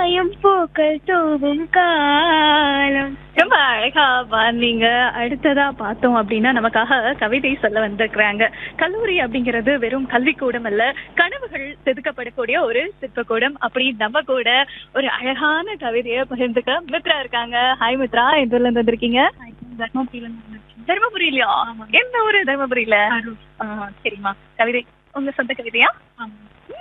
மாயம் பூக்கள் தூவும் காலம் ரொம்ப அழகா பாந்தீங்க அடுத்ததா பார்த்தோம் அப்படின்னா நமக்காக கவிதை சொல்ல வந்திருக்கிறாங்க கல்லூரி அப்படிங்கிறது வெறும் கல்விக்கூடம் அல்ல கனவுகள் செதுக்கப்படக்கூடிய ஒரு சிற்பக்கூடம் அப்படி நம்ம கூட ஒரு அழகான கவிதையை பகிர்ந்துக்க மித்ரா இருக்காங்க ஹாய் மித்ரா எந்த ஊர்ல இருந்து வந்திருக்கீங்க தர்மபுரியில இருந்து தர்மபுரியிலயா எந்த ஊரு தர்மபுரியில ஆ, சரிம்மா கவிதை உங்க சொந்த கவிதையா ம்.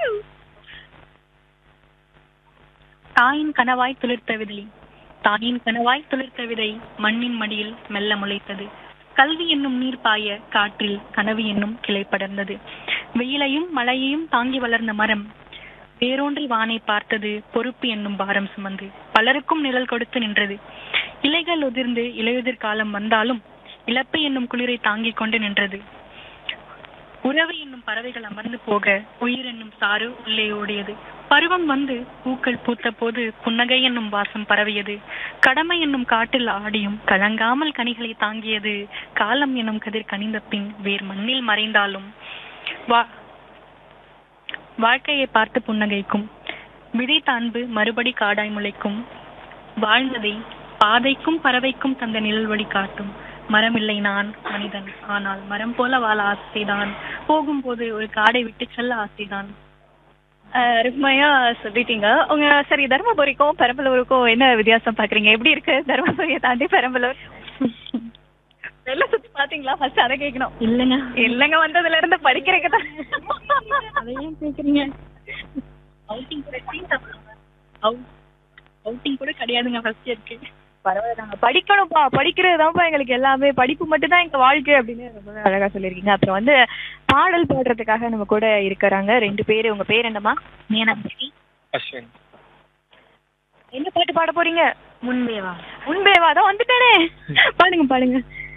தாயின் கனவாய் துளிர்த்த விதை தாயின் கனவாய் துளிர்த்த விதை மண்ணின் மடியில் மெல்ல முளைத்தது கல்வி என்னும் நீர் பாய காற்றில் கனவு என்னும் கிளை படர்ந்தது வெயிலையும் மழையையும் தாங்கி வளர்ந்த மரம் வேரூன்றி வானை பார்த்தது பொறுப்பு என்னும் பாரம் சுமந்து பலருக்கும் நிழல் கொடுத்து நின்றது இலைகள் உதிர்ந்து இலையுதிர் காலம் வந்தாலும் இழப்பு என்னும் குளிரை தாங்கிக் கொண்டு நின்றது உறவு என்னும் பறவைகள் அமர்ந்து போக உயிர் என்னும் சாறு உள்ளே ஓடியது பருவம் வந்து பூக்கள் பூத்த போது புன்னகை என்னும் வாசம் பரவியது கடமை என்னும் காட்டில் ஆடியும் கலங்காமல் கனிகளை தாங்கியது காலம் என்னும் கதிர் கனிந்த பின் வேர் மண்ணில் மறைந்தாலும் வா- வாழ்க்கையை பார்த்து புன்னகைக்கும் விதைத்த அன்பு மறுபடி காடாய் முளைக்கும் வாழ்ந்ததை பாதைக்கும் பறவைக்கும் தந்த நிழல் வழி காட்டும் மரமில்லை நான் மனிதன் ஆனால் மரம் போல வாழ ஆசைதான் போகும்போது ஒரு காடை விட்டு செல்ல ஆசைதான் அஹ், அருமையா சொல்லிட்டீங்க உங்க சரி தர்மபுரிக்கும் பெரம்பலூருக்கும் என்ன வித்தியாசம் பாக்குறீங்க எப்படி இருக்கு தர்மபுரியை தாண்டி பெரம்பலூர் வெளில சுத்தி பாத்தீங்களா ஃபர்ஸ்ட் அதை கேட்கணும் இல்லைங்க இல்லைங்க வந்ததுல இருந்து படிக்கிறதுக்கு தான் அதையும் கேக்குறீங்க அவுட்டிங் கூட அவுட்டிங் கூட கிடையாதுங்க ஃபர்ஸ்ட் இருக்கு பரவாயில்ல படிக்கணும்ப்பா படிக்கிறது தான்ப்பா எங்களுக்கு எல்லாமே படிப்பு மட்டும் தான் எங்க வாழ்க்கை அப்படின்னு ரொம்பவே அழகா சொல்லியிருக்கீங்க அப்புறம் வந்து பாடல் பாடுறதுக்காக நம்ம கூட இருக்கிறாங்க ரெண்டு பேரு உங்க பேர் என்னம்மா மீனாட்சி அஸ்வின் என்ன பாட்டு பாட போறீங்க முன்பேவா முன்பேவா தான் வந்துட்டேனே பாடுங்க பாடுங்க